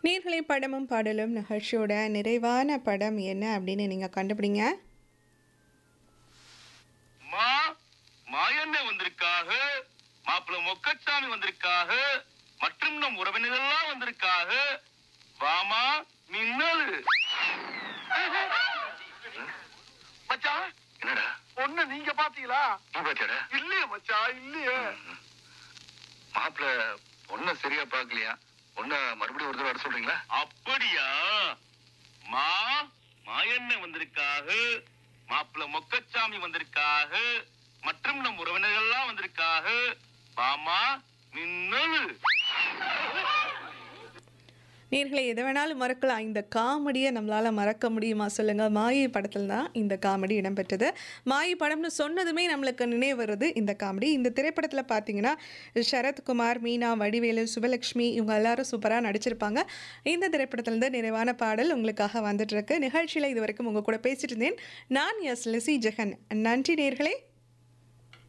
நேர்களை படமும் பாடலும் நிகழ்ச்சியோட நிறைவான படம் என்ன அப்படின்னு நீங்கள் கண்டுபிடிங்க மா மாயண்ணே வந்திருக்காக மாப்பிள்ள மொக்கச்சாமி வந்திருக்காக மற்றும் நம் உறவினர்கள்லாம் வந்திருக்காக வாமா மின்னல் மச்சான் என்னடா பொண்ணு நீங்க பாத்தீங்களா நீ பாத்தியாடா இல்லையே மச்சான் இல்லையே மாப்பிள்ள பொண்ண சரியா பாக்கலையா பொண்ண மறுபடியும் ஒரு தடவை வர சொல்றீங்களா அப்படியா மா மாயண்ணே வந்திருக்காக மாப்பிள்ள மொக்கச்சாமி வந்திருக்காக மற்றும் நம் உறவினர்கள்லாம் வந்திருக்காக வாமா மின்னல் நேர்களை எதை வேணாலும் மறக்கலாம் இந்த காமெடியை நம்மளால் மறக்க முடியுமா சொல்லுங்கள் மாயை படத்தில் தான் இந்த காமெடி இடம்பெற்றது மாயை படம்னு சொன்னதுமே நம்மளுக்கு நினைவு வருது இந்த காமெடி இந்த திரைப்படத்தில் பார்த்தீங்கன்னா சரத்குமார் மீனா வடிவேலு சுபலக்ஷ்மி இவங்க எல்லாரும் சூப்பராக நடிச்சிருப்பாங்க இந்த திரைப்படத்திலேருந்து நிறைவான பாடல் உங்களுக்காக வந்துட்டு இருக்கு நிகழ்ச்சியில் இது வரைக்கும் உங்கள் கூட பேசிட்டு இருந்தேன் நான் எஸ் லிசி ஜெகன் நன்றி நேர்களே